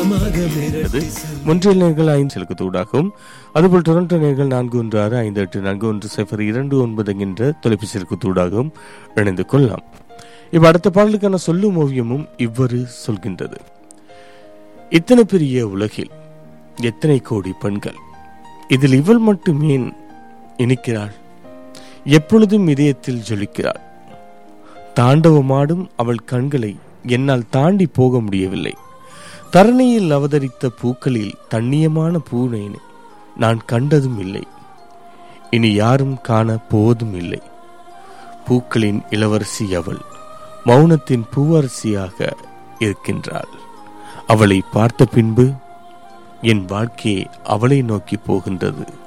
மொத்தமாக உள்ளது. மிரட்டி மொன்றியல் நேர்கள் ஐந்து செலுக்கத்தூடாகவும் அதுபோல் டொரண்டோ நேர்கள் நான்கு ஒன்று ஆறு ஐந்து எட்டு நான்கு ஒன்று சைஃபர் இரண்டு ஒன்பது என்கின்ற தொலைபேசி செலுக்கத்தூடாகவும் இணைந்து கொள்ளலாம் இப்ப அடுத்த பாடலுக்கான சொல்லும் ஓவியமும் இவ்வாறு சொல்கின்றது இத்தனை பெரிய உலகில் எத்தனை கோடி பெண்கள் இதில் இவள் மட்டுமே இனிக்கிறாள் எப்பொழுதும் இதயத்தில் ஜொலிக்கிறாள் தாண்டவமாடும் அவள் கண்களை என்னால் தாண்டி போக முடியவில்லை தரணியில் அவதரித்த பூக்களில் தண்ணியமான பூனைனை நான் கண்டதும் இல்லை இனி யாரும் காண போவதும் இல்லை பூக்களின் இளவரசி அவள் மௌனத்தின் பூவரசியாக இருக்கின்றாள் அவளை பார்த்த பின்பு என் வாழ்க்கையே அவளை நோக்கி போகின்றது